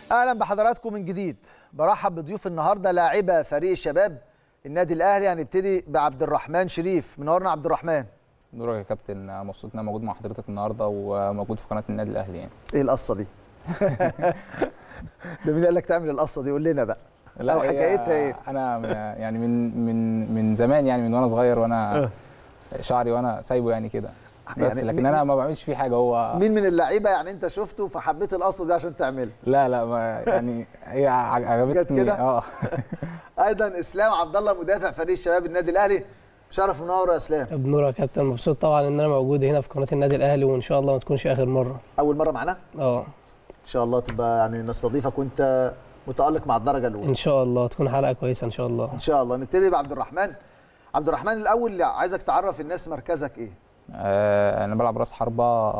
اهلا بحضراتكم من جديد برحب بضيوف النهارده لاعبه فريق الشباب النادي الاهلي هنبتدي بعبد الرحمن شريف منورنا عبد الرحمن نورك يا كابتن مبسوط ان انا موجود مع حضرتك النهارده وموجود في قناه النادي الاهلي يعني ايه القصه دي ده مين قال لك تعمل القصه دي قول لنا بقى أو هي- حكايتها إيه؟ انا من- يعني من من من زمان يعني من وانا صغير وانا شعري وانا سايبه يعني كده بس يعني لكن مين- انا ما بعملش فيه حاجه هو مين من اللعيبه يعني انت شفته فحبيت القصه دي عشان تعملها لا لا ما يعني هي ع- جت عجبتني كده؟ اه ايضا اسلام عبد الله مدافع فريق الشباب النادي الاهلي شرف منور يا اسلام بنور يا كابتن مبسوط طبعا ان انا موجود هنا في قناه النادي الاهلي وان شاء الله ما تكونش اخر مره اول مره معانا اه ان شاء الله تبقى يعني نستضيفك وانت متالق مع الدرجه الاولى ان شاء الله تكون حلقه كويسه ان شاء الله ان شاء الله نبتدي بعبد الرحمن عبد الرحمن الاول عايزك تعرف الناس مركزك ايه آه، انا بلعب راس حربه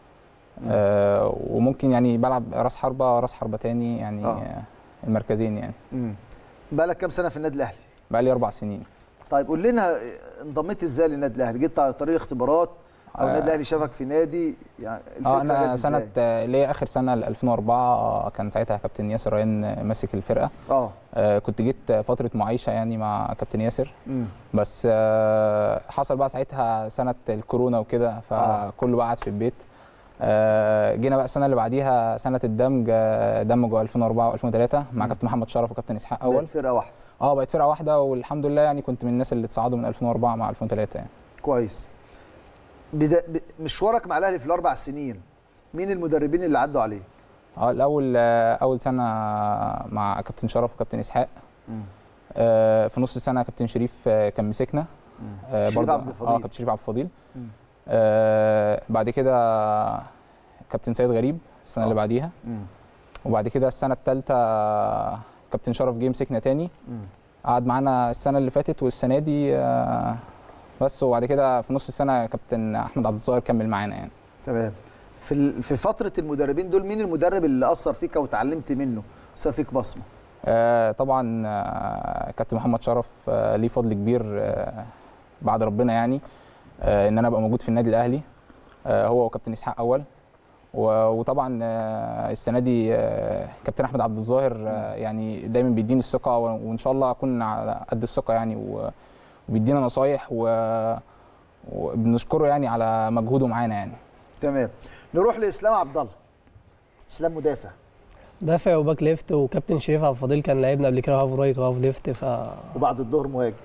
آه، وممكن يعني بلعب راس حربه راس حربه تاني يعني آه. آه. المركزين يعني امم بقالك كام سنه في النادي الاهلي بقى لي اربع سنين طيب قول لنا انضميت ازاي للنادي الاهلي جيت على طريق اختبارات او آه. النادي الاهلي شافك في نادي يعني الفكره اه انا جت سنه إزاي؟ آه، اللي هي اخر سنه ل 2004 كان ساعتها كابتن ياسر ريان آه، ماسك الفرقه اه آه، كنت جيت فتره معايشه يعني مع كابتن ياسر امم بس آه، حصل بقى ساعتها سنه الكورونا وكده فكله بقى قعد في البيت آه، جينا بقى السنه اللي بعديها سنه الدمج آه، دمجوا 2004 و2003 مع مم. كابتن محمد شرف وكابتن اسحاق اول اول فرقه واحده اه بقت فرقه واحده والحمد لله يعني كنت من الناس اللي اتصعدوا من 2004 مع 2003 يعني كويس بدا... ب... مشوارك مع الاهلي في الاربع سنين مين المدربين اللي عدوا عليه اه الاول آه، اول سنه مع كابتن شرف وكابتن اسحاق امم آه، في نص السنه كابتن شريف آه، كان مسكنا آه، شريف برضه- عبد الفضيل. اه كابتن شريف عبد الفضيل مم. آه بعد كده كابتن سيد غريب السنه آه. اللي بعديها امم وبعد كده السنه الثالثه كابتن شرف جه مسكنا تاني امم قعد معانا السنه اللي فاتت والسنه دي آه بس وبعد كده في نص السنه كابتن احمد عبد الظاهر كمل معانا يعني تمام في ال... في فتره المدربين دول مين المدرب اللي اثر فيك او اتعلمت منه ساب فيك بصمه آه طبعا آه كابتن محمد شرف آه ليه فضل كبير آه بعد ربنا يعني آه ان انا ابقى موجود في النادي الاهلي آه هو وكابتن اسحاق اول و- وطبعا آه السنه دي آه كابتن احمد عبد الظاهر آه يعني دايما بيديني الثقه و- وان شاء الله اكون على قد الثقه يعني و- وبيدينا نصايح و- وبنشكره يعني على مجهوده معانا يعني تمام نروح لاسلام عبد الله اسلام مدافع دافع وباك ليفت وكابتن شريف عبد الفضيل كان لعبنا قبل كده هاف رايت وهاف ليفت ف وبعد الظهر مهاجم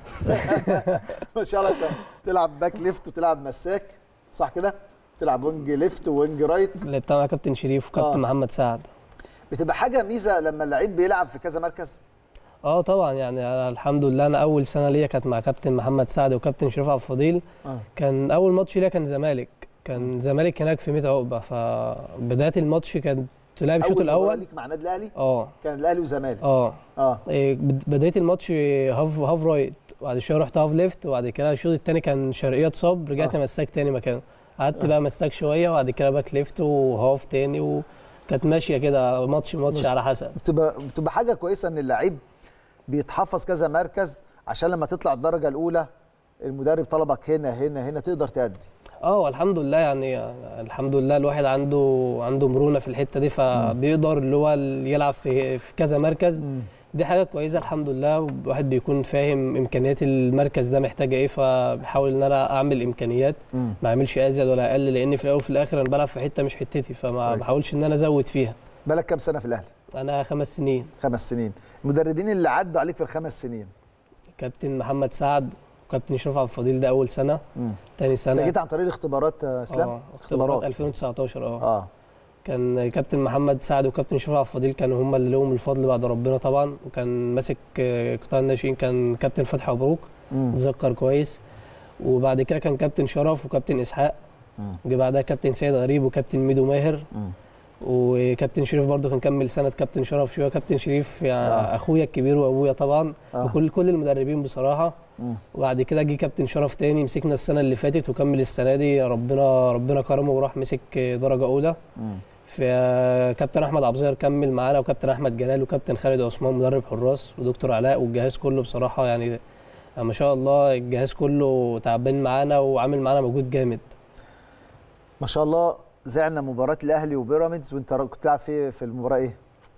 ما شاء الله انت تلعب باك ليفت وتلعب مساك صح كده تلعب وينج ليفت وينج رايت لعبتها مع كابتن شريف وكابتن آه. محمد سعد بتبقى حاجه ميزه لما اللعيب بيلعب في كذا مركز اه طبعا يعني أنا الحمد لله انا اول سنه ليا كانت مع كابتن محمد سعد وكابتن شريف عبد الفضيل اه كان اول ماتش ليا كان زمالك كان زمالك هناك في 100 عقبه فبدايه الماتش كانت تلعب الشوط اول مباراه الاول ليك مع النادي الاهلي اه كان الاهلي وزمالك اه اه إيه، بد- بدايه الماتش هاف هاف رايت وبعد شويه رحت هاف ليفت وبعد كده الشوط الثاني كان شرقيه اتصاب رجعت آه. مساك تاني مكانه قعدت بقى مساك شويه وبعد كده باك ليفت وهاف تاني وكانت ماشيه كده ماتش ماتش مش- على حسب بتبقى بتبقى حاجه كويسه ان اللعيب بيتحفظ كذا مركز عشان لما تطلع الدرجه الاولى المدرب طلبك هنا هنا هنا تقدر تأدي اه والحمد لله يعني الحمد لله الواحد عنده عنده مرونه في الحته دي فبيقدر اللي هو يلعب في في كذا مركز دي حاجه كويسه الحمد لله الواحد بيكون فاهم امكانيات المركز ده محتاجه ايه فبحاول ان انا اعمل امكانيات مم. ما اعملش ازيد ولا اقل لان في الاول وفي الاخر انا بلعب في حته مش حتتي فما كويس. بحاولش ان انا ازود فيها بالك كام سنه في الاهلي انا خمس سنين خمس سنين المدربين اللي عدوا عليك في الخمس سنين كابتن محمد سعد وكابتن شريف عبد الفضيل ده اول سنه مم. تاني انت سنه جيت عن طريق الاختبارات يا اسلام اه اختبارات. اختبارات 2019 اه اه كان كابتن محمد سعد وكابتن شريف عبد الفضيل كانوا هم اللي لهم الفضل بعد ربنا طبعا وكان ماسك آه، قطاع الناشئين كان كابتن فتحي مبروك مم. اتذكر كويس وبعد كده كان كابتن شرف وكابتن اسحاق مم. وجي بعدها كابتن سيد غريب وكابتن ميدو ماهر مم. وكابتن شريف برضه كان كمل سنه كابتن شرف شويه كابتن شريف يعني آه. آه. اخويا الكبير وابويا طبعا آه. آه. وكل كل المدربين بصراحه مم. وبعد كده جه كابتن شرف تاني مسكنا السنه اللي فاتت وكمل السنه دي ربنا ربنا كرمه وراح مسك درجه اولى مم. في كابتن احمد عبد الظاهر كمل معانا وكابتن احمد جلال وكابتن خالد عثمان مدرب حراس ودكتور علاء والجهاز كله بصراحه يعني ما شاء الله الجهاز كله تعبان معانا وعامل معانا مجهود جامد ما شاء الله زعنا مباراه الاهلي وبيراميدز وانت كنت تلعب في في المباراه ايه؟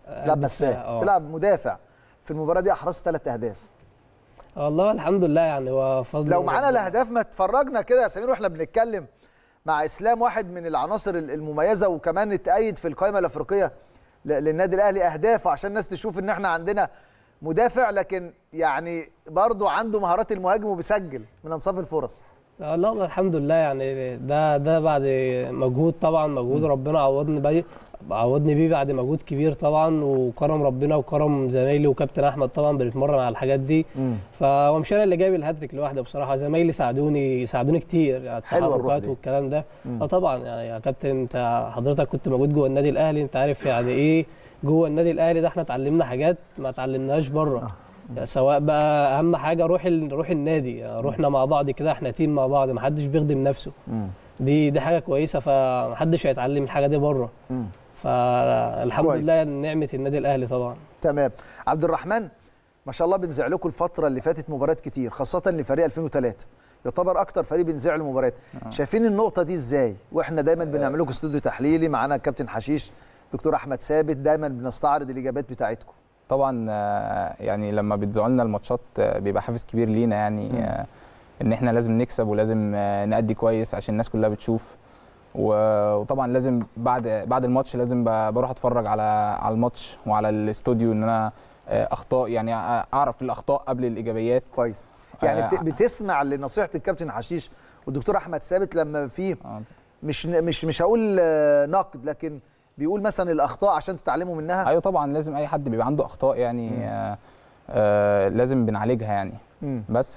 تلعب مساك آه. تلعب مدافع في المباراه دي احرزت ثلاث اهداف والله الحمد لله يعني هو فضل لو من معانا ربنا. الاهداف ما اتفرجنا كده يا سمير واحنا بنتكلم مع اسلام واحد من العناصر المميزه وكمان اتأيد في القائمه الافريقيه ل- للنادي الاهلي اهدافه عشان الناس تشوف ان احنا عندنا مدافع لكن يعني برضه عنده مهارات المهاجم وبيسجل من انصاف الفرص لا لا الحمد لله يعني ده ده بعد مجهود طبعا مجهود ربنا عوضني بيه عوضني بيه بعد مجهود كبير طبعا وكرم ربنا وكرم زمايلي وكابتن احمد طبعا بنتمرن على الحاجات دي فهو مش انا اللي جايب الهاتريك لوحدي بصراحه زمايلي ساعدوني ساعدوني كتير يعني حلوة الروح التحركات دي. والكلام ده اه طبعا يعني يا كابتن انت حضرتك كنت موجود جوه النادي الاهلي انت عارف يعني ايه جوه النادي الاهلي ده احنا اتعلمنا حاجات ما اتعلمناهاش بره يعني سواء بقى اهم حاجه روح ال... روح النادي يعني روحنا مع بعض كده احنا تيم مع بعض ما حدش بيخدم نفسه دي دي حاجه كويسه فمحدش هيتعلم الحاجه دي بره فالحمد كويس. لله نعمه النادي الاهلي طبعا تمام عبد الرحمن ما شاء الله بنزع لكم الفتره اللي فاتت مباريات كتير خاصه لفريق 2003 يعتبر اكتر فريق بنزع له مباريات شايفين النقطه دي ازاي واحنا دايما بنعمل لكم استوديو تحليلي معانا الكابتن حشيش دكتور احمد ثابت دايما بنستعرض الاجابات بتاعتكم طبعا آه، يعني لما بتذيعوا لنا الماتشات آه، بيبقى حافز كبير لينا يعني آه، ان احنا لازم نكسب ولازم آه، نأدي كويس عشان الناس كلها بتشوف و- وطبعا لازم بعد بعد الماتش لازم ب- بروح اتفرج على على الماتش وعلى الاستوديو ان انا آه، اخطاء يعني آه، اعرف الاخطاء قبل الايجابيات كويس يعني آه، بت- بتسمع لنصيحه الكابتن حشيش والدكتور احمد ثابت لما في آه، مش مش مش هقول آه، نقد لكن بيقول مثلا الاخطاء عشان تتعلموا منها ايوه طبعا لازم اي حد بيبقى عنده اخطاء يعني آه، آه، لازم بنعالجها يعني مم. بس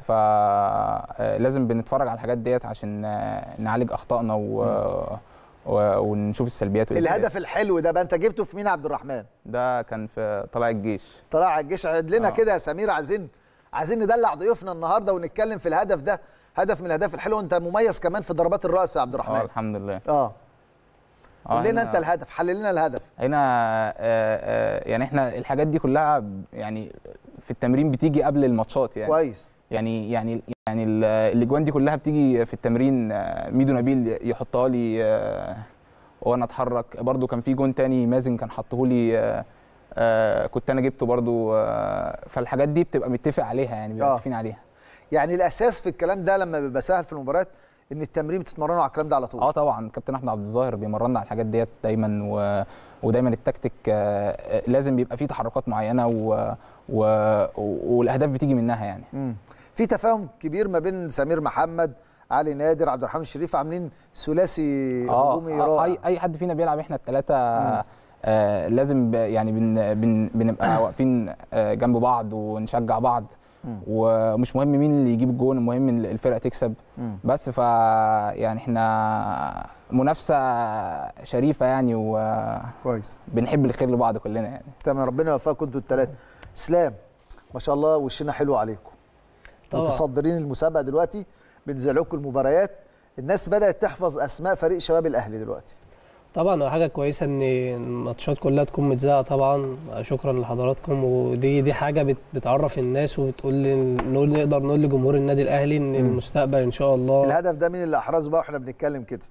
فلازم بنتفرج على الحاجات ديت عشان آه، نعالج اخطائنا و... و... ونشوف السلبيات والإيجابيات. الهدف الحلو ده بقى انت جبته في مين يا عبد الرحمن ده كان في طلائع الجيش طلع على الجيش عد لنا آه. كده يا سمير عايزين عايزين ندلع ضيوفنا النهارده ونتكلم في الهدف ده هدف من الاهداف الحلوه انت مميز كمان في ضربات الراس يا عبد اه الرحمن الحمد لله اه اه قول لنا هنا- انت الهدف حلل لنا الهدف هنا آه، آه، يعني احنا الحاجات دي كلها ب- يعني في التمرين بتيجي قبل الماتشات يعني كويس يعني يعني يعني ال- الاجوان دي كلها بتيجي في التمرين آه، ميدو نبيل يحطها لي آه، وانا اتحرك برضو كان في جون تاني مازن كان حطه لي آه، آه، كنت انا جبته برضو آه، فالحاجات دي بتبقى متفق عليها يعني بيبقى آه. متفقين عليها يعني الاساس في الكلام ده لما بيبقى سهل في المباريات ان التمرين بتتمرنوا على الكلام ده على طول اه طبعا كابتن احمد عبد الظاهر بيمرنا على الحاجات ديت دايما و... ودايما التكتيك آه، لازم بيبقى فيه تحركات معينه و... و... والاهداف بتيجي منها يعني مم. في تفاهم كبير ما بين سمير محمد علي نادر عبد الرحمن الشريف عاملين ثلاثي هجومي آه، رائع اي اي حد فينا بيلعب احنا الثلاثه آه لازم ب... يعني بن... بن... بنبقى واقفين آه جنب بعض ونشجع بعض مم. ومش مهم مين اللي يجيب الجون المهم إن الفرقه تكسب مم. بس ف يعني احنا منافسه شريفه يعني وبنحب كويس الخير لبعض كلنا يعني تمام ربنا يوفقكم انتوا الثلاثه اسلام ما شاء الله وشنا حلو عليكم طبعا. متصدرين المسابقه دلوقتي بنزع لكم المباريات الناس بدات تحفظ اسماء فريق شباب الاهلي دلوقتي طبعا هو حاجه كويسه ان الماتشات كلها تكون متذاعه طبعا شكرا لحضراتكم ودي دي حاجه بت بتعرف الناس وبتقول لي- نقول نقدر نقول لجمهور النادي الاهلي ان المستقبل ان شاء الله الهدف ده مين اللي احرزه بقى واحنا بنتكلم كده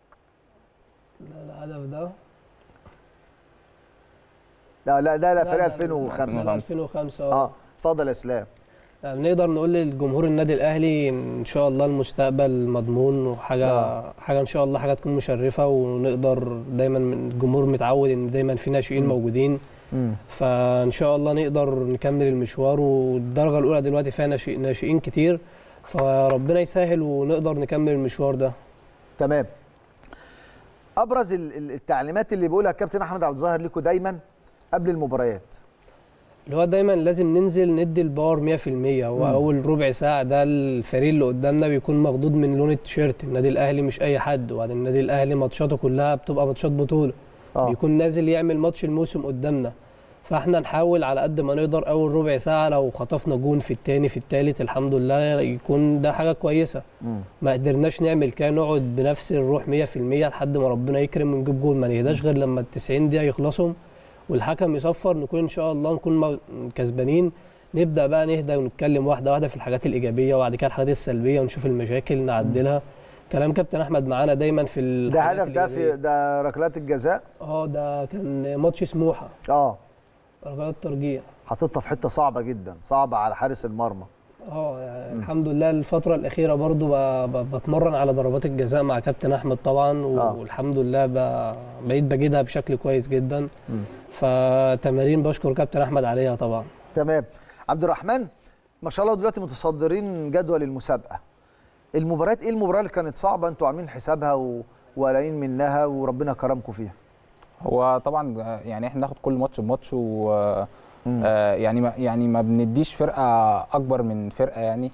الهدف ده لا لا ده لا فريق لا، 2005 لا، 2005 اه اتفضل يا اسلام يعني نقدر نقول للجمهور النادي الاهلي ان شاء الله المستقبل مضمون وحاجه آه. حاجه ان شاء الله حاجه تكون مشرفه ونقدر دايما من الجمهور متعود ان دايما في ناشئين موجودين مم. فان شاء الله نقدر نكمل المشوار والدرجه الاولى دلوقتي فيها ناشئ- ناشئين كتير فربنا يسهل ونقدر نكمل المشوار ده تمام ابرز ال- ال- التعليمات اللي بيقولها الكابتن احمد عبد الظاهر لكم دايما قبل المباريات اللي هو دايما لازم ننزل ندي الباور 100% هو اول ربع ساعه ده الفريق اللي قدامنا بيكون مخضوض من لون التيشيرت النادي الاهلي مش اي حد وبعدين النادي الاهلي ماتشاته كلها بتبقى ماتشات بطوله اه بيكون نازل يعمل ماتش الموسم قدامنا فاحنا نحاول على قد ما نقدر اول ربع ساعه لو خطفنا جون في التاني في التالت الحمد لله يكون ده حاجه كويسه مم. ما قدرناش نعمل كده نقعد بنفس الروح 100% لحد ما ربنا يكرم ونجيب جول ما نهداش غير لما ال 90 دقيقه يخلصوا والحكم يصفر نكون ان شاء الله نكون م- كسبانين نبدا بقى نهدى ونتكلم واحده واحده في الحاجات الايجابيه وبعد كده الحاجات السلبيه ونشوف المشاكل نعدلها كلام كابتن احمد معانا دايما في ده الحاجات هدف ده في الإيجابية. ده ركلات الجزاء اه ده كان ماتش سموحه اه ركلات ترجيح حاططها في حته صعبه جدا صعبه على حارس المرمى اه يعني الحمد لله الفترة الأخيرة برضو ب- ب- بتمرن على ضربات الجزاء مع كابتن أحمد طبعا و- آه. والحمد لله ب- بقيت بجيدها بشكل كويس جدا فتمارين بشكر كابتن أحمد عليها طبعا تمام عبد الرحمن ما شاء الله دلوقتي متصدرين جدول المسابقه المباريات ايه المباراه اللي كانت صعبه انتوا عاملين حسابها و... وقلقين منها وربنا كرمكم فيها هو طبعا آه، يعني احنا ناخد كل ماتش بماتش و آه، يعني ما يعني ما بنديش فرقه اكبر من فرقه يعني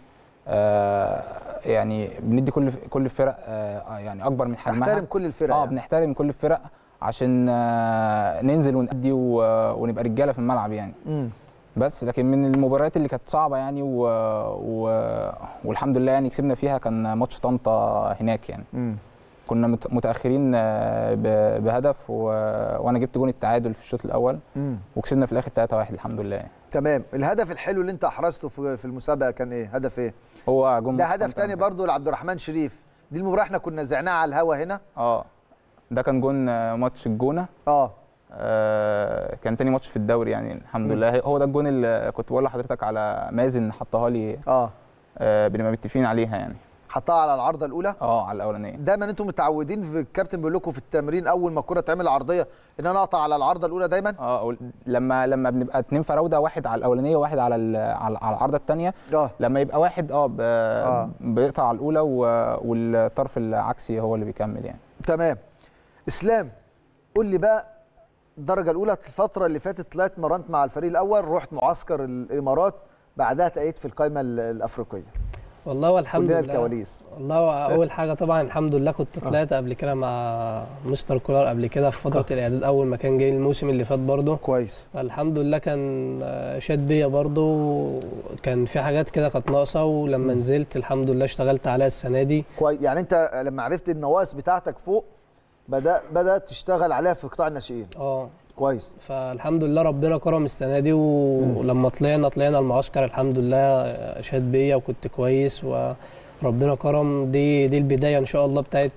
آه، يعني بندي كل كل فرق آه، يعني اكبر من حجمها نحترم كل الفرق اه يعني. بنحترم كل الفرق عشان آه، ننزل ونأدي و- ونبقى رجاله في الملعب يعني مم. بس لكن من المباريات اللي كانت صعبه يعني و... و... والحمد لله يعني كسبنا فيها كان ماتش طنطا هناك يعني مم. كنا مت- متاخرين آه، ب- بهدف و... وانا جبت جون التعادل في الشوط الاول مم. وكسبنا في الاخر 3-1 الحمد لله يعني. تمام الهدف الحلو اللي انت احرزته في في المسابقه كان ايه هدف ايه هو جون ده ماتش هدف طنطا تاني هناك. برضو لعبد الرحمن شريف دي المباراه احنا كنا زعناها على الهوا هنا اه ده كان جون آه، ماتش الجونه اه آه، كان تاني ماتش في الدوري يعني الحمد مم. لله هو ده الجون اللي كنت بقول لحضرتك على مازن حطها لي اه آه، بنبقى متفقين عليها يعني حطها على العارضه الاولى اه على الاولانيه دايما انتم متعودين في الكابتن بيقول لكم في التمرين اول ما الكره تعمل عرضيه ان انا اقطع على العارضه الاولى دايما اه أقول- لما لما بنبقى اتنين فراوده واحد على الاولانيه وواحد على ال- على على العارضه الثانيه اه لما يبقى واحد اه ب- آه. بيقطع على الاولى و- والطرف العكسي هو اللي بيكمل يعني تمام اسلام قول لي بقى الدرجه الاولى الفتره اللي فاتت طلعت مرنت مع الفريق الاول رحت معسكر الامارات بعدها تأيت في القائمه ال- الافريقيه والله والحمد كلنا لله الكواليس والله اول حاجه طبعا الحمد لله كنت طلعت قبل كده مع مستر كولر قبل كده في فتره الاعداد اول ما كان جاي الموسم اللي فات برضه كويس الحمد لله كان آه، شاد بيا برضه كان في حاجات كده كانت ناقصه ولما نزلت الحمد لله اشتغلت عليها السنه دي كويس يعني انت لما عرفت النواقص بتاعتك فوق بدا بدات تشتغل عليها في قطاع الناشئين اه كويس فالحمد لله ربنا كرم السنه دي ولما طلعنا طلعنا المعسكر الحمد لله شاد بيا وكنت كويس وربنا كرم دي دي البدايه ان شاء الله بتاعت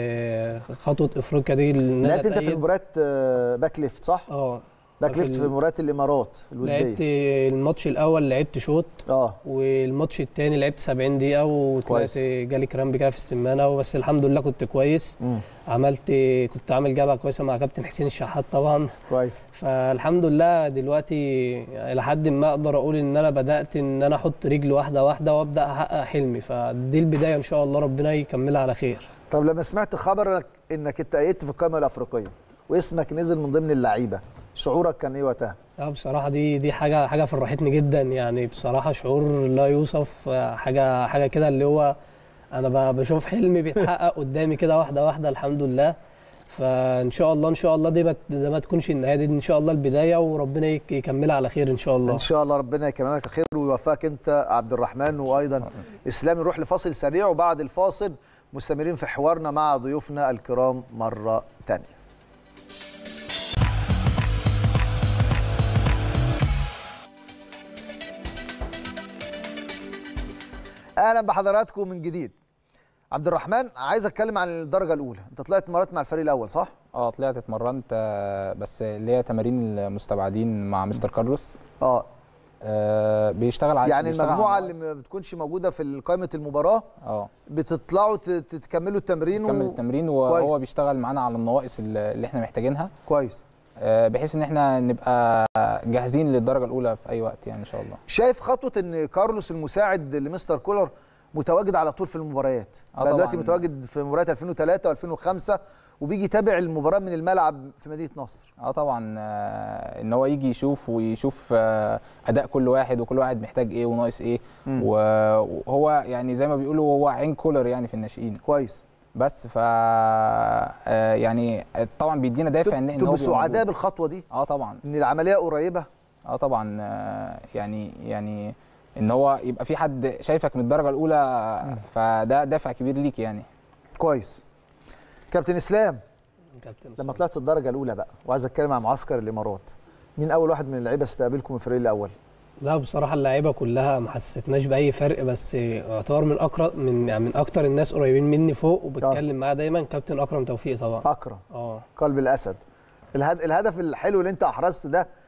آه، خطوه افريقيا دي اللي إن أنا لعبت انت في أتأيد. مباراه آه، باك ليفت صح؟ اه باك في ليفت ال- في مباراه الامارات لعبت الوديه الماتش الاول لعبت شوط اه والماتش الثاني لعبت 70 دقيقه وطلعت كويس. جالي كرامب كده في السمانه بس الحمد لله كنت كويس مم. عملت كنت عامل جبهه كويسه مع كابتن حسين الشحات طبعا كويس فالحمد لله دلوقتي الى حد ما اقدر اقول ان انا بدات ان انا احط رجل واحده واحده وابدا احقق حلمي فدي البدايه ان شاء الله ربنا يكملها على خير طب لما سمعت خبرك انك اتأيدت في القائمه الافريقيه واسمك نزل من ضمن اللعيبه شعورك كان ايه وقتها؟ اه بصراحه دي دي حاجه حاجه فرحتني جدا يعني بصراحه شعور لا يوصف آه، حاجه حاجه كده اللي هو انا ب- بشوف حلمي بيتحقق قدامي كده واحده واحده الحمد لله فان شاء الله ان شاء الله دي, بت... ده ما تكونش النهايه دي ان شاء الله البدايه وربنا يك- يكملها على خير ان شاء الله ان شاء الله ربنا يكملك خير ويوفقك انت عبد الرحمن وايضا اسلام نروح لفاصل سريع وبعد الفاصل مستمرين في حوارنا مع ضيوفنا الكرام مره ثانيه اهلا بحضراتكم من جديد عبد الرحمن عايز اتكلم عن الدرجه الاولى انت طلعت مرات مع الفريق الاول صح اه طلعت اتمرنت آه، بس اللي هي تمارين المستبعدين مع مستر كارلوس اه آه، بيشتغل على يعني بيشتغل على المجموعه النواقص. اللي ما بتكونش موجوده في قائمه المباراه اه بتطلعوا ت- تكملوا التمرين كمل و... التمرين كويس. وهو بيشتغل معانا على النواقص اللي اللي احنا محتاجينها كويس آه، بحيث ان احنا نبقى جاهزين للدرجه الاولى في اي وقت يعني ان شاء الله شايف خطوه ان كارلوس المساعد لمستر كولر متواجد على طول في المباريات آه بقى دلوقتي طبعاً. متواجد في مباريات 2003 و2005 وبيجي يتابع المباراه من الملعب في مدينه نصر اه طبعا آه، ان هو يجي يشوف ويشوف آه، اداء كل واحد وكل واحد محتاج ايه وناقص ايه مم. وهو يعني زي ما بيقولوا هو عين كولر يعني في الناشئين كويس بس ف آه، يعني طبعا بيدينا دافع ان إن تبقوا هو بيبقى سعداء موجود. بالخطوه دي اه طبعا ان العمليه قريبه اه طبعا آه، يعني يعني ان هو يبقى في حد شايفك من الدرجه الاولى فده دافع كبير ليك يعني كويس كابتن اسلام كابتن لما طلعت الدرجه الاولى بقى وعايز اتكلم عن معسكر الامارات مين اول واحد من اللعيبه استقبلكم من الفريق الاول لا بصراحه اللعيبه كلها ما حسيتناش باي فرق بس يعتبر من اقرب من يعني من اكتر الناس قريبين مني فوق وبتكلم معاه دايما كابتن اكرم توفيق طبعا اكرم اه قلب الاسد الهد... الهدف الحلو اللي انت احرزته ده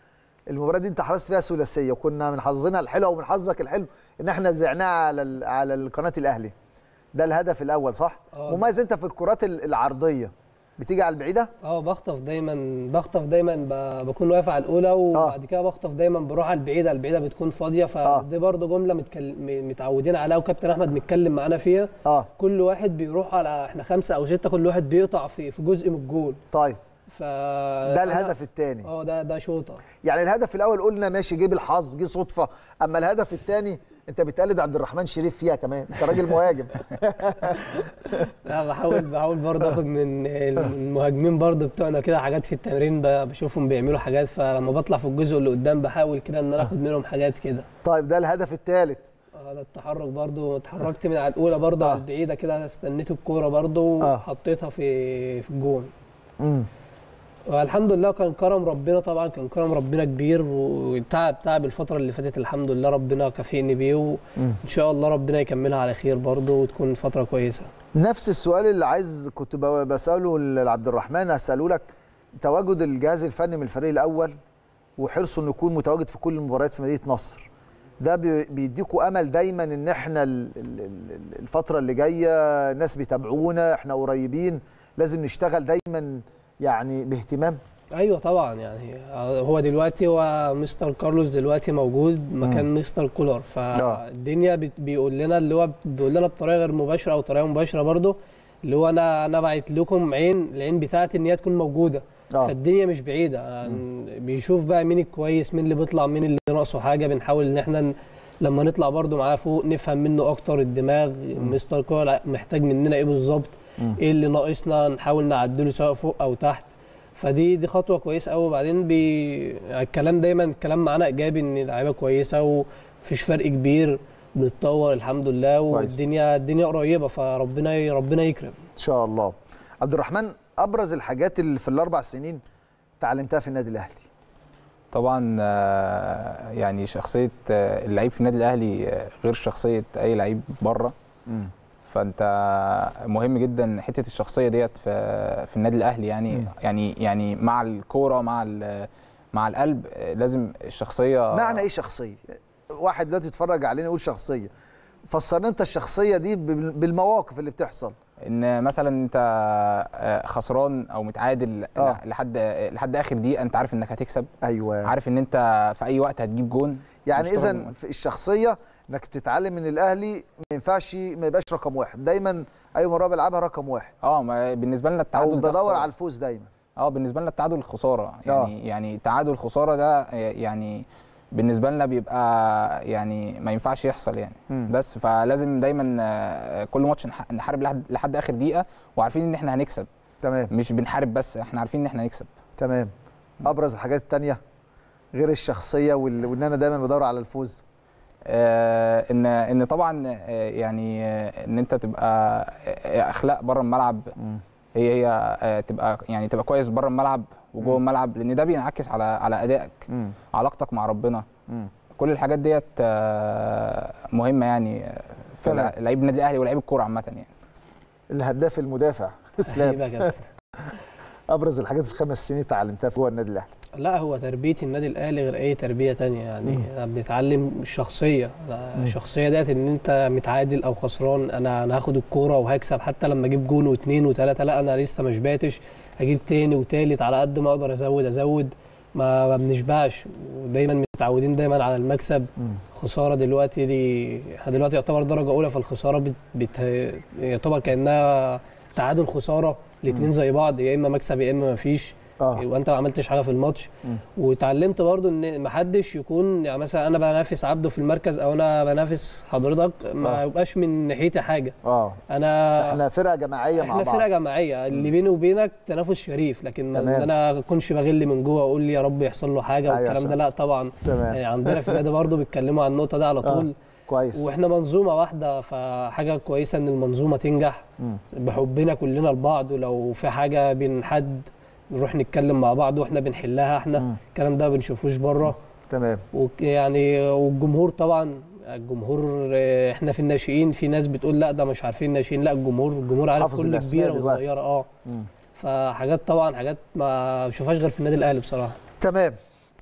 المباراه دي انت حرصت فيها ثلاثيه وكنا من حظنا الحلو ومن حظك الحلو ان احنا زعناها على ال- على القناه الاهلي ده الهدف الاول صح آه. مميز انت في الكرات ال- العرضيه بتيجي على البعيده اه بخطف دايما بخطف دايما ب- بكون واقف على الاولى وبعد كده بخطف دايما بروح على البعيده البعيده بتكون فاضيه فدي برضه جمله متكل... م- متعودين عليها وكابتن احمد متكلم معانا فيها اه كل واحد بيروح على احنا خمسه او سته كل واحد بيقطع في في جزء من الجول طيب ف ده الهدف الثاني اه ده ده شوطه يعني الهدف الاول قلنا ماشي جه بالحظ جه صدفه اما الهدف الثاني انت بتقلد عبد الرحمن شريف فيها كمان انت راجل مهاجم لا بحاول بحاول برضه اخد من المهاجمين برضه بتوعنا كده حاجات في التمرين ب- بشوفهم بيعملوا حاجات فلما بطلع في الجزء اللي قدام بحاول كده ان انا اخد منهم حاجات كده طيب ده الهدف الثالث اه ده التحرك برضه اتحركت من على الاولى برضه آه. على البعيده كده استنيت الكوره برضه آه. وحطيتها في في الجون امم والحمد لله كان كرم ربنا طبعا كان كرم ربنا كبير وتعب تعب الفتره اللي فاتت الحمد لله ربنا كافئني بيه وان شاء الله ربنا يكملها على خير برضه وتكون فتره كويسه نفس السؤال اللي عايز كنت ب- بساله لعبد الرحمن هساله لك تواجد الجهاز الفني من الفريق الاول وحرصه انه يكون متواجد في كل المباريات في مدينه نصر ده بي- بيديكوا امل دايما ان احنا ال- ال- ال- الفتره اللي جايه الناس بيتابعونا احنا قريبين لازم نشتغل دايما يعني باهتمام ايوه طبعا يعني هو دلوقتي هو مستر كارلوس دلوقتي موجود مكان مستر كولر فالدنيا بت- بيقول لنا اللي هو بيقول لنا بطريقه غير مباشره او طريقه مباشره برضه اللي هو انا انا بعت لكم عين العين بتاعتي ان هي تكون موجوده آه. فالدنيا مش بعيده يعني بيشوف بقى مين الكويس مين اللي بيطلع مين اللي ناقصه حاجه بنحاول ان احنا ن- لما نطلع برضه معاه فوق نفهم منه اكتر الدماغ مستر كولر محتاج مننا ايه بالظبط ايه اللي ناقصنا نحاول نعدله سواء فوق او تحت فدي دي خطوه كويسه قوي وبعدين بي يعني الكلام دايما الكلام معانا ايجابي ان اللعيبه كويسه ومفيش فرق كبير بنتطور الحمد لله كويس. والدنيا الدنيا قريبه فربنا ربنا يكرم ان شاء الله عبد الرحمن ابرز الحاجات اللي في الاربع سنين تعلمتها في النادي الاهلي طبعا آه، يعني شخصيه آه، اللعيب في النادي الاهلي آه، غير شخصيه اي لعيب بره فانت مهم جدا حته الشخصيه ديت في في النادي الاهلي يعني مم. يعني يعني مع الكوره مع ال- مع القلب آه، لازم الشخصيه معنى ايه شخصيه واحد دلوقتي يتفرج علينا يقول شخصيه فسرنا انت الشخصيه دي بال- بالمواقف اللي بتحصل ان مثلا انت آه، خسران او متعادل آه. لحد لحد اخر دقيقه انت عارف انك هتكسب ايوه عارف ان انت في اي وقت هتجيب جون يعني مش طبعاً اذا في الشخصيه انك تتعلم من الاهلي ما ينفعش ما يبقاش رقم واحد دايما اي مباراه بلعبها رقم واحد اه ما بالنسبه لنا التعادل او ده بدور خسارة. على الفوز دايما اه بالنسبه لنا التعادل خساره يعني يعني تعادل خساره ده يعني بالنسبه لنا بيبقى يعني ما ينفعش يحصل يعني مم. بس فلازم دايما آه، كل ماتش نح- نحارب لحد, لحد اخر دقيقه وعارفين ان احنا هنكسب تمام مش بنحارب بس احنا عارفين ان احنا هنكسب تمام ابرز الحاجات التانية غير الشخصيه وال- وان انا دايما بدور على الفوز آه، ان ان طبعا آه، يعني آه، ان انت تبقى آه، اخلاق بره الملعب هي هي آه، تبقى يعني تبقى كويس بره الملعب وجوه الملعب لان ده بينعكس على على ادائك مم. علاقتك مع ربنا مم. كل الحاجات ديت آه، مهمه يعني آه، في تمام. لع- لعيب النادي الاهلي ولاعيب الكوره عامه يعني الهداف المدافع اسلام حبيبي يا كابتن ابرز الحاجات في الخمس سنين اتعلمتها في جوه النادي الاهلي لا هو تربيه النادي الاهلي غير اي تربيه تانية يعني احنا بنتعلم الشخصيه لا، الشخصيه ديت ان انت متعادل او خسران انا انا هاخد الكوره وهكسب حتى لما اجيب جون واثنين وثلاثه لا انا لسه ما شبعتش هجيب تاني وتالت على قد ما اقدر ازود ازود ما ما بنشبعش ودايما متعودين دايما على المكسب خساره دلوقتي دي احنا دلوقتي يعتبر درجه اولى فالخساره بت... بت... يعتبر كانها تعادل خساره الاثنين زي بعض يا اما مكسب يا اما ما فيش اه وانت ما عملتش حاجه في الماتش واتعلمت برضو ان ما حدش يكون يعني مثلا انا بنافس عبده في المركز او انا بنافس حضرتك ما آه. يبقاش من ناحيتي حاجه اه انا احنا فرقه جماعيه مع احنا بعض فرقه جماعيه اللي بيني وبينك تنافس شريف لكن ما- تمام. ان انا اكونش بغل من جوه واقول يا رب يحصل له حاجه أيوة والكلام صح. ده لا طبعا تمام يعني عندنا في النادي برضو بيتكلموا عن النقطه دي على آه. طول كويس واحنا منظومه واحده فحاجه كويسه ان المنظومه تنجح مم. بحبنا كلنا لبعض ولو في حاجه بين حد نروح نتكلم مع بعض واحنا بنحلها احنا مم. الكلام ده ما بنشوفوش بره تمام ويعني والجمهور طبعا الجمهور آه، احنا في الناشئين في ناس بتقول لا ده مش عارفين الناشئين لا الجمهور الجمهور عارف حافظ كل الأسماء كبيره دلوقتي. وصغيره اه مم. فحاجات طبعا حاجات ما بشوفهاش غير في النادي الاهلي بصراحه تمام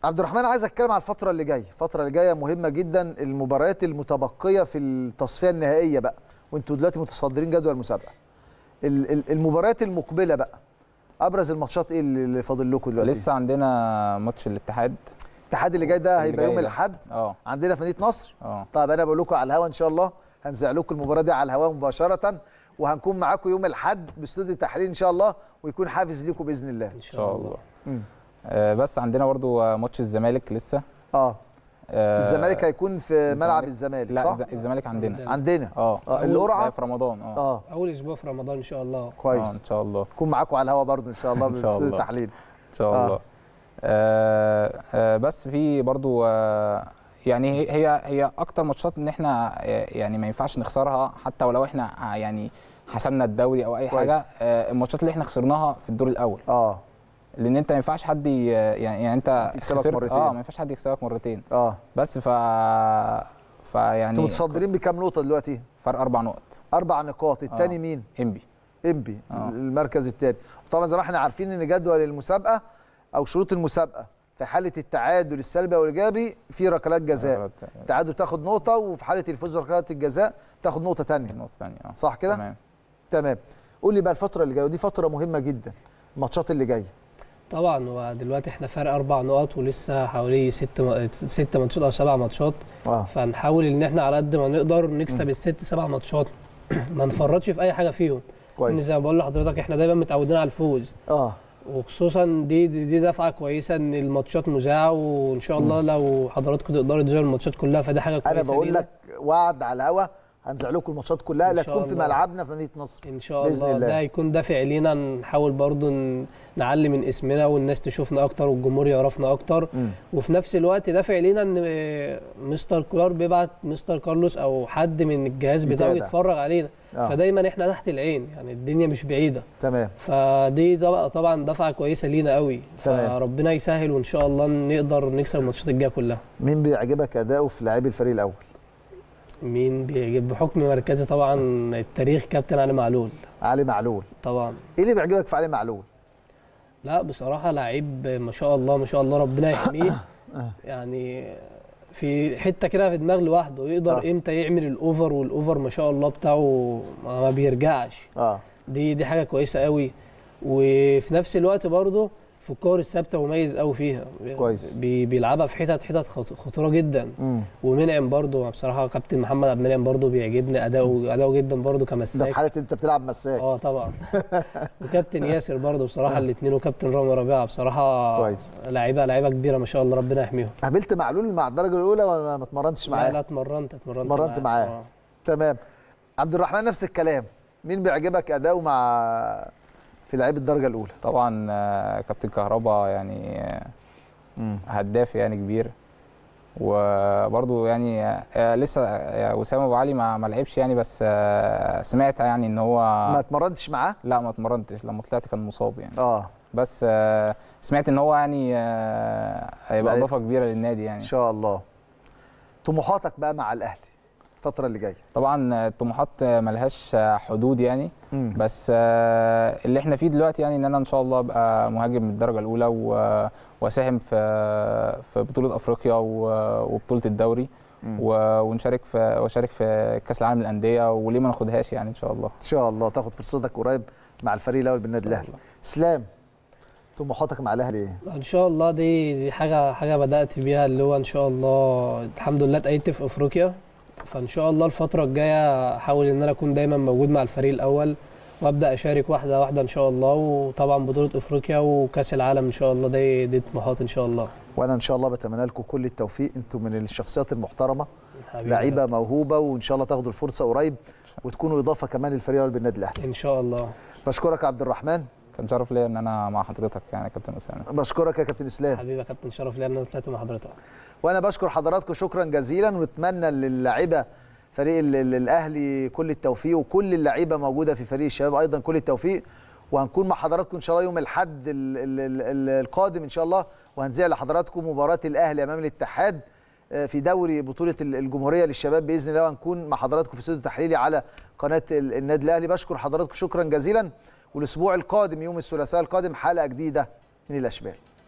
عبد الرحمن عايز اتكلم على الفتره اللي جايه الفتره اللي جايه مهمه جدا المباريات المتبقيه في التصفيه النهائيه بقى وانتوا دلوقتي متصدرين جدول المسابقه ال- ال- المباريات المقبله بقى ابرز الماتشات ايه اللي اللي فاضل لكم دلوقتي لسه عندنا ماتش الاتحاد الاتحاد اللي جاي ده اللي هيبقى يوم جاي ده. الاحد اه عندنا في مدينه نصر اه طيب انا بقول لكم على الهوا ان شاء الله هنذيع لكم المباراه دي على الهواء مباشره وهنكون معاكم يوم الاحد باستوديو تحليل ان شاء الله ويكون حافز ليكم باذن الله ان ان شاء الله مم. آه بس عندنا برضو آه، ماتش الزمالك لسه اه آه الزمالك هيكون في ملعب الزمالك- الزمالك لا صح الز- الزمالك عندنا عندنا. عندنا اه اه لا، القرعه في رمضان اه اه اول اسبوع في رمضان ان شاء الله آه، كويس ان شاء الله نكون معاكم على الهوا برضو ان شاء الله إن شاء باستوديو الله. تحليل ان شاء آه. الله آه آه بس في برضو آه يعني هي- هي هي اكتر ماتشات ان احنا آه، يعني ما ينفعش نخسرها حتى ولو احنا آه، يعني حسمنا الدوري او اي كويس. حاجه آه الماتشات اللي احنا خسرناها في الدور الاول اه لان انت ما ينفعش حد ي- يعني يعني انت يكسبك خسرت- مرتين. اه ما ينفعش حد يكسبك مرتين اه بس ف فيعني انتوا متصدرين بكام نقطه دلوقتي فرق اربع نقط اربع نقاط الثاني آه. مين انبي انبي آه. المركز الثاني طبعا زي ما احنا عارفين ان جدول المسابقه او شروط المسابقه في حاله التعادل السلبي او الايجابي في ركلات جزاء التعادل تاخد نقطه وفي حاله الفوز بركلات الجزاء تاخد نقطه ثانيه النقطه الثانيه اه صح كده تمام تمام قول لي بقى الفتره اللي جايه ودي فتره مهمه جدا الماتشات اللي جايه طبعا ودلوقتي احنا فرق اربع نقط ولسه حوالي ست م- ست ماتشات او سبع ماتشات اه فنحاول ان احنا على قد ما نقدر نكسب الست سبع ماتشات ما نفرطش في اي حاجه فيهم ان كويس زي ما بقول لحضرتك احنا دايما متعودين على الفوز اه وخصوصا دي دي, دي دفعه كويسه ان الماتشات مذاعه وان شاء الله لو حضراتكم تقدروا تذيعوا الماتشات كلها فدي حاجه انا كويسه بقول لينا. لك وعد على الهوا هنزع لكم الماتشات كلها إن اللي شاء هتكون في الله. ملعبنا في مدينه نصر ان شاء بإذن الله الله. ده هيكون دافع لينا نحاول برضو ن- نعلي من اسمنا والناس تشوفنا اكتر والجمهور يعرفنا اكتر مم. وفي نفس الوقت دافع لينا ان مستر كولار بيبعت مستر كارلوس او حد من الجهاز بتاعه يتابع. يتفرج علينا آه. فدايما احنا تحت العين يعني الدنيا مش بعيده تمام فدي طبعا طبعا دفعه كويسه لينا قوي تمام. فربنا يسهل وان شاء الله نقدر نكسب الماتشات الجايه كلها مين بيعجبك اداؤه في لاعبي الفريق الاول مين بيعجب بحكم مركزي طبعا التاريخ كابتن علي معلول علي معلول طبعا ايه اللي بيعجبك في علي معلول لا بصراحة لعيب ما شاء الله ما شاء الله ربنا يحميه يعني في حتة كده في دماغ لوحده يقدر آه. امتى يعمل الاوفر والاوفر ما شاء الله بتاعه ما ما بيرجعش اه دي دي حاجة كويسة قوي وفي نفس الوقت برضه في الكور الثابتة مميز قوي فيها كويس. بي بيلعبها في حتت حتت خط- خطورة جدا امم ومنعم برضه بصراحة كابتن محمد عبد المنعم برضه بيعجبني أداؤه أداؤه جدا برضه ده في كمساك حاله انت بتلعب مساك اه طبعا وكابتن ياسر برضه بصراحه الاثنين وكابتن رامي ربيعه بصراحه كويس. لعيبه لعيبه كبيره ما شاء الله ربنا يحميهم قابلت معلول مع الدرجه الاولى ولا ما اتمرنتش لا لا معاه اتمرنت اتمرنت اتمرنت معاه. آه. تمام عبد الرحمن نفس الكلام مين بيعجبك اداؤه مع في لعيب الدرجه الاولى طبعا آه، كابتن كهربا يعني آه، امم هداف يعني كبير وبرضه يعني آه، لسه آه، وسام ابو علي ما ما لعبش يعني بس آه، سمعت يعني ان هو ما اتمرنتش معاه لا ما اتمرنتش لما طلعت كان مصاب يعني اه بس آه، سمعت ان هو يعني آه، هيبقى لعيب. اضافه كبيره للنادي ان يعني شاء الله طموحاتك بقى مع الاهلي الفتره اللي جايه طبعا آه، الطموحات آه، ملهاش آه، حدود يعني امم بس آه، اللي احنا فيه دلوقتي يعني ان انا ان شاء الله ابقى مهاجم من الدرجه الاولى و- واساهم في في بطوله افريقيا و- وبطوله الدوري مم. و- ونشارك في واشارك في كاس العالم للانديه وليه ما ناخدهاش يعني ان شاء الله ان شاء الله تاخد فرصتك قريب مع الفريق الاول بالنادي الاهلي اسلام طموحاتك مع الاهلي ايه ان شاء الله دي دي حاجه حاجه بدات بيها اللي هو ان شاء الله الحمد لله اتأيدت في افريقيا فان شاء الله الفتره الجايه احاول ان انا اكون دايما موجود مع الفريق الاول وابدا اشارك واحده واحده ان شاء الله وطبعا بطوله افريقيا وكاس العالم ان شاء الله دي دي طموحات ان شاء الله وانا ان شاء الله بتمنى لكم كل التوفيق انتم من الشخصيات المحترمه حبيبي لعيبه موهوبه وان شاء الله تاخدوا الفرصه قريب وتكونوا اضافه كمان للفريق الاول بالنادي الاهلي ان شاء الله بشكرك يا عبد الرحمن كان شرف ليا ان انا مع حضرتك يعني يا كابتن اسامه بشكرك يا كابتن اسلام حبيبي يا كابتن شرف لي ان انا طلعت مع حضرتك وانا بشكر حضراتكم شكرا جزيلا ونتمنى للاعيبه فريق ال- ال- الاهلي كل التوفيق وكل اللعيبه موجوده في فريق الشباب ايضا كل التوفيق وهنكون مع حضراتكم ان شاء الله يوم الاحد ال- ال- ال- ال- القادم ان شاء الله وهنذيع لحضراتكم مباراه الاهلي امام الاتحاد آه، في دوري بطوله ال- الجمهوريه للشباب باذن الله وهنكون مع حضراتكم في استوديو تحليلي على قناه ال- النادي الاهلي بشكر حضراتكم شكرا جزيلا والاسبوع القادم يوم الثلاثاء القادم حلقه جديده من الاشبال